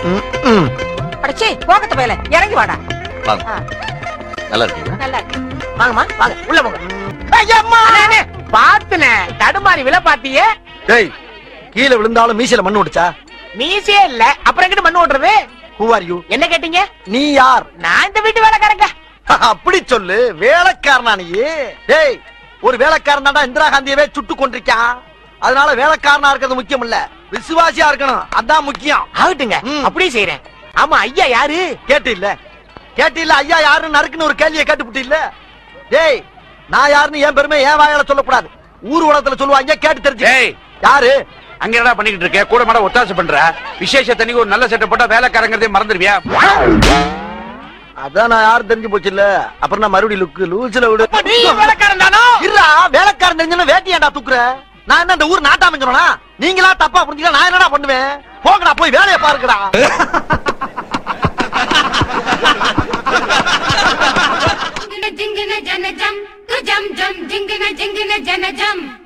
ம், ம். அடச்சே போகத்த போயல இறங்கி வாடா வாங்க ஆ, நல்லா இருக்கீங்களா நல்லா இருக்கு வாங்கம்மா வாங்க உள்ள போங்க அண்ணே, பாத்துனே தடுமாறி விழ பாத்தியே டேய் கீழே விழுந்தாலும் மீசையில மண்ணு விடுச்சா மீசே இல்ல அப்புறம் எங்கிட்ட மண்ணு ஓட்டுறது ஹூ ஆர் யூ என்ன கேட்டீங்க நீ யார் நான் இந்த வீட்டு வேலைக்காரங்க அப்படி சொல்லு வேலைக்காரனா நீ டேய் ஒரு வேலைக்காரன் தான்டா இந்திரா காந்தியவே சுட்டு கொண்டிருக்கான் அதனால வேலைக்காரனா இருக்கிறது முக்கியம் இல்ல விசுவாசியா இருக்கணும் அதான் முக்கியம் ஆகட்டுங்க ம். அப்படியே செய்யறேன் ஆமா ஐயா யாரு கேட்டு இல்ல கேட்டு இல்ல ஐயா யாருன்னு நறுக்குன்னு ஒரு கேள்வியை கேட்டுப்புட்டு இல்ல டேய் நான் யாருன்னு என் பெருமை என் வாயால சொல்லக்கூடாது ஊர் உலகத்துல சொல்லுவாங்க கேட்டு தெரிஞ்சு டேய் யாரு அங்க என்னடா பண்ணிக்கிட்டு இருக்க கூட மாட ஒத்தாசை பண்ற விசேஷ தண்ணிக்கு ஒரு நல்ல செட்டப் போட்டா வேலைக்காரங்கிறதே மறந்துடுவியா அதான் நான் யாரு தெரிஞ்சு போச்சு இல்ல அப்புறம் நான் மறுபடியும் லுக்கு லூசில விடு அப்ப நீ வேலைக்காரன் தானோ இருடா வேலைக்காரன் தெரிஞ்சா வேட்டி ஏன்டா தூக்குற நான் என்ன இந்த ஊர் நாட்டாம நீங்களா தப்பா புரிஞ்சுக்க நான் என்னடா பண்ணுவேன் போங்கடா போய் வேலையை பாருங்கடா జింగిన జింగిన జన జం తు జం జం జింగిన జింగిన జన జం